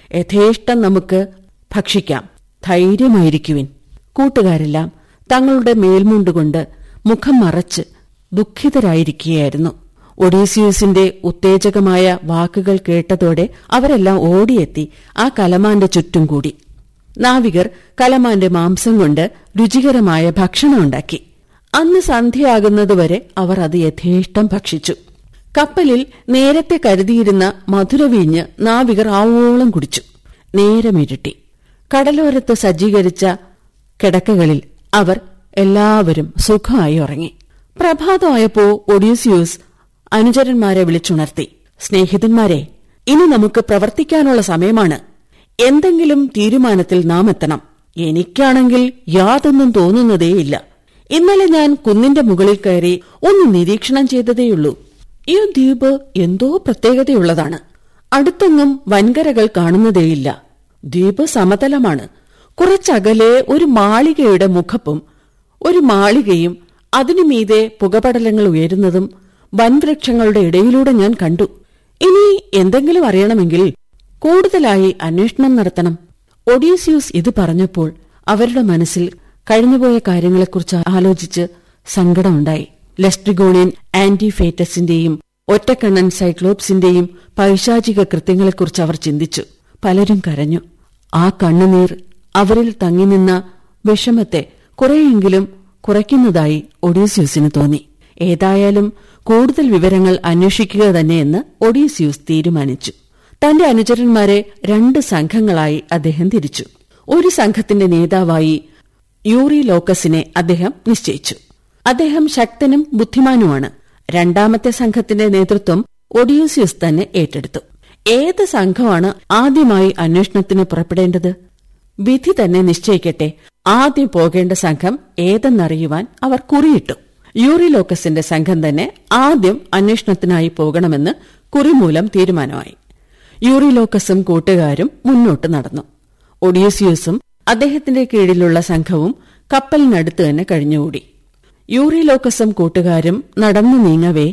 യഥേഷ്ടം നമുക്ക് ഭക്ഷിക്കാം ധൈര്യമായിരിക്കുവിൻ കൂട്ടുകാരെല്ലാം തങ്ങളുടെ മേൽമുണ്ടുകൊണ്ട് മുഖം മറച്ച് ദുഃഖിതരായിരിക്കുകയായിരുന്നു ഒഡീസിയൂസിന്റെ ഉത്തേജകമായ വാക്കുകൾ കേട്ടതോടെ അവരെല്ലാം ഓടിയെത്തി ആ കലമാന്റെ ചുറ്റും കൂടി നാവികർ കലമാന്റെ മാംസം കൊണ്ട് രുചികരമായ ഭക്ഷണം ഉണ്ടാക്കി അന്ന് സന്ധ്യയാകുന്നതുവരെ അവർ അത് യഥേഷ്ടം ഭക്ഷിച്ചു കപ്പലിൽ നേരത്തെ കരുതിയിരുന്ന മധുരവീഞ്ഞ് നാവികർ ആവോളം കുടിച്ചു നേരമിരുട്ടി കടലോരത്ത് സജ്ജീകരിച്ച കിടക്കകളിൽ അവർ എല്ലാവരും സുഖമായി ഉറങ്ങി പ്രഭാതമായപ്പോ ഒഡീസിയൂസ് അനുചരന്മാരെ വിളിച്ചുണർത്തി സ്നേഹിതന്മാരെ ഇനി നമുക്ക് പ്രവർത്തിക്കാനുള്ള സമയമാണ് എന്തെങ്കിലും തീരുമാനത്തിൽ നാം എത്തണം എനിക്കാണെങ്കിൽ യാതൊന്നും തോന്നുന്നതേയില്ല ഇന്നലെ ഞാൻ കുന്നിന്റെ മുകളിൽ കയറി ഒന്ന് നിരീക്ഷണം ചെയ്തതേയുള്ളൂ ഈ ദ്വീപ് എന്തോ പ്രത്യേകതയുള്ളതാണ് അടുത്തൊന്നും വൻകരകൾ കാണുന്നതേയില്ല ദ്വീപ് സമതലമാണ് കുറച്ചകലെ ഒരു മാളികയുടെ മുഖപ്പും ഒരു മാളികയും അതിനു മീതെ പുകപടലങ്ങൾ ഉയരുന്നതും വൻവൃക്ഷങ്ങളുടെ ഇടയിലൂടെ ഞാൻ കണ്ടു ഇനി എന്തെങ്കിലും അറിയണമെങ്കിൽ കൂടുതലായി അന്വേഷണം നടത്തണം ഒഡീസിയൂസ് ഇത് പറഞ്ഞപ്പോൾ അവരുടെ മനസ്സിൽ കഴിഞ്ഞുപോയ കാര്യങ്ങളെക്കുറിച്ച് ആലോചിച്ച് സങ്കടമുണ്ടായി ലെസ്ട്രിഗോണിയൻ ആന്റിഫേറ്റസിന്റെയും ഒറ്റക്കണ്ണൻ സൈക്ലോപ്സിന്റെയും പൈശാചിക കൃത്യങ്ങളെക്കുറിച്ച് അവർ ചിന്തിച്ചു പലരും കരഞ്ഞു ആ കണ്ണുനീർ അവരിൽ തങ്ങിനിന്ന വിഷമത്തെ കുറെയെങ്കിലും കുറയ്ക്കുന്നതായി ഒഡീസ്യൂസിന് തോന്നി ഏതായാലും കൂടുതൽ വിവരങ്ങൾ അന്വേഷിക്കുക തന്നെയെന്ന് ഒഡീസ്യൂസ് തീരുമാനിച്ചു തന്റെ അനുചരന്മാരെ രണ്ട് സംഘങ്ങളായി അദ്ദേഹം തിരിച്ചു ഒരു സംഘത്തിന്റെ നേതാവായി യൂറി ലോക്കസിനെ അദ്ദേഹം നിശ്ചയിച്ചു അദ്ദേഹം ശക്തനും ബുദ്ധിമാനുമാണ് രണ്ടാമത്തെ സംഘത്തിന്റെ നേതൃത്വം ഒഡീസ്യൂസ് തന്നെ ഏറ്റെടുത്തു ഏത് സംഘമാണ് ആദ്യമായി അന്വേഷണത്തിന് പുറപ്പെടേണ്ടത് വിധി തന്നെ നിശ്ചയിക്കട്ടെ ആദ്യം പോകേണ്ട സംഘം ഏതെന്നറിയുവാൻ അവർ കുറിയിട്ടു യൂറിലോക്കസിന്റെ സംഘം തന്നെ ആദ്യം അന്വേഷണത്തിനായി പോകണമെന്ന് കുറിമൂലം തീരുമാനമായി യൂറിലോക്കസും കൂട്ടുകാരും മുന്നോട്ട് നടന്നു ഒഡീസിയൂസും അദ്ദേഹത്തിന്റെ കീഴിലുള്ള സംഘവും കപ്പലിനടുത്ത് തന്നെ കഴിഞ്ഞുകൂടി യൂറിലോക്കസും കൂട്ടുകാരും നടന്നു നീങ്ങവേ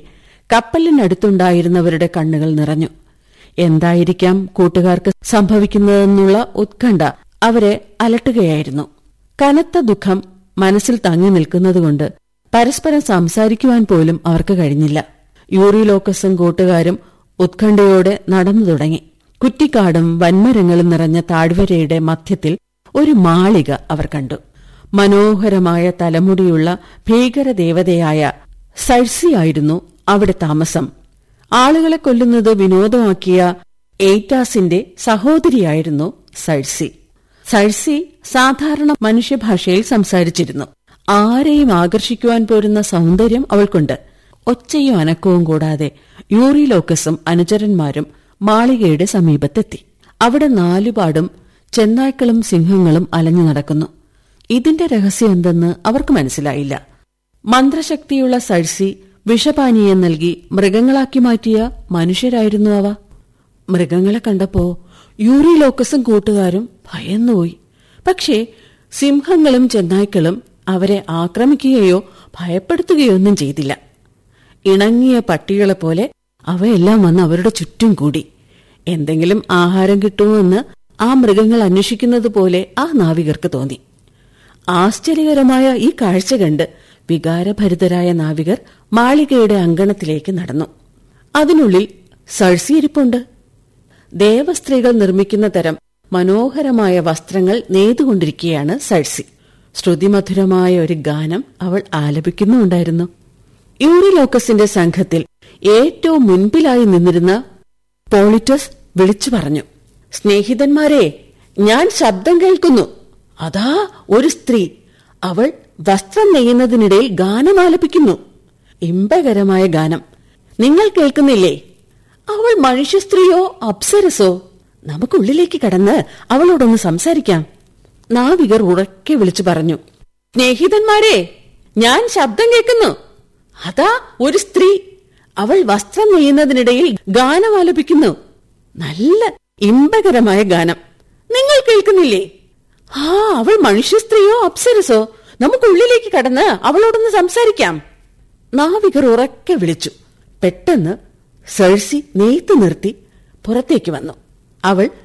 കപ്പലിനടുത്തുണ്ടായിരുന്നവരുടെ കണ്ണുകൾ നിറഞ്ഞു എന്തായിരിക്കാം കൂട്ടുകാർക്ക് സംഭവിക്കുന്നതെന്നുള്ള ഉത്കണ്ഠ അവരെ അലട്ടുകയായിരുന്നു കനത്ത ദുഃഖം മനസ്സിൽ തങ്ങി നിൽക്കുന്നതുകൊണ്ട് പരസ്പരം സംസാരിക്കുവാൻ പോലും അവർക്ക് കഴിഞ്ഞില്ല യൂറിലോക്കസും കൂട്ടുകാരും ഉത്കണ്ഠയോടെ നടന്നു തുടങ്ങി കുറ്റിക്കാടും വൻമരങ്ങളും നിറഞ്ഞ താഴ്വരയുടെ മധ്യത്തിൽ ഒരു മാളിക അവർ കണ്ടു മനോഹരമായ തലമുടിയുള്ള ഭീകരദേവതയായ സഴ്സിയായിരുന്നു അവിടെ താമസം ആളുകളെ കൊല്ലുന്നത് വിനോദമാക്കിയ എയ്റ്റാസിന്റെ സഹോദരിയായിരുന്നു സഴ്സി സഴ്സി സാധാരണ മനുഷ്യഭാഷയിൽ സംസാരിച്ചിരുന്നു ആരെയും ആകർഷിക്കുവാൻ പോരുന്ന സൗന്ദര്യം അവൾക്കുണ്ട് ഒച്ചയും അനക്കവും കൂടാതെ യൂറിലോക്കസും അനുചരന്മാരും മാളികയുടെ സമീപത്തെത്തി അവിടെ നാലുപാടും ചെന്നായ്ക്കളും സിംഹങ്ങളും അലഞ്ഞു നടക്കുന്നു ഇതിന്റെ രഹസ്യം എന്തെന്ന് അവർക്ക് മനസ്സിലായില്ല മന്ത്രശക്തിയുള്ള സഴ്സി വിഷപാനീയം നൽകി മൃഗങ്ങളാക്കി മാറ്റിയ മനുഷ്യരായിരുന്നു അവ മൃഗങ്ങളെ കണ്ടപ്പോ യൂറിലോക്കസും കൂട്ടുകാരും ഭയന്നുപോയി പക്ഷേ സിംഹങ്ങളും ചെന്നായ്ക്കളും അവരെ ആക്രമിക്കുകയോ ഭയപ്പെടുത്തുകയോ ഒന്നും ചെയ്തില്ല ഇണങ്ങിയ പട്ടികളെപ്പോലെ അവയെല്ലാം വന്ന് അവരുടെ ചുറ്റും കൂടി എന്തെങ്കിലും ആഹാരം കിട്ടുമോ ആ മൃഗങ്ങൾ അന്വേഷിക്കുന്നത് പോലെ ആ നാവികർക്ക് തോന്നി ആശ്ചര്യകരമായ ഈ കാഴ്ച കണ്ട് വികാരഭരിതരായ നാവികർ മാളികയുടെ അങ്കണത്തിലേക്ക് നടന്നു അതിനുള്ളിൽ സഴ്സിയിരിപ്പുണ്ട് ദേവസ്ത്രീകൾ നിർമ്മിക്കുന്ന തരം മനോഹരമായ വസ്ത്രങ്ങൾ നെയ്തുകൊണ്ടിരിക്കുകയാണ് സഴ്സി ശ്രുതിമധുരമായ ഒരു ഗാനം അവൾ ആലപിക്കുന്നുണ്ടായിരുന്നു യൂറിലോക്കസിന്റെ സംഘത്തിൽ ഏറ്റവും മുൻപിലായി നിന്നിരുന്ന പോളിറ്റസ് വിളിച്ചു പറഞ്ഞു സ്നേഹിതന്മാരെ ഞാൻ ശബ്ദം കേൾക്കുന്നു അതാ ഒരു സ്ത്രീ അവൾ വസ്ത്രം നെയ്യുന്നതിനിടയിൽ ഗാനം ആലപിക്കുന്നു ഇമ്പകരമായ ഗാനം നിങ്ങൾ കേൾക്കുന്നില്ലേ അവൾ മനുഷ്യ സ്ത്രീയോ അപ്സരസോ നമുക്കുള്ളിലേക്ക് കടന്ന് അവളോടൊന്ന് സംസാരിക്കാം നാവികർ ഉറക്കെ വിളിച്ചു പറഞ്ഞു സ്നേഹിതന്മാരെ ഞാൻ ശബ്ദം കേൾക്കുന്നു അതാ ഒരു സ്ത്രീ അവൾ വസ്ത്രം നെയ്യുന്നതിനിടയിൽ ഗാനം ആലപിക്കുന്നു നല്ല ഇമ്പകരമായ ഗാനം നിങ്ങൾ കേൾക്കുന്നില്ലേ ആ അവൾ മനുഷ്യ സ്ത്രീയോ അപ്സരസോ നമുക്കുള്ളിലേക്ക് കടന്ന് അവളോടൊന്ന് സംസാരിക്കാം നാവികർ ഉറക്കെ വിളിച്ചു പെട്ടെന്ന് സഴ്സി നെയ്ത്ത് നിർത്തി പുറത്തേക്ക് വന്നു അവൾ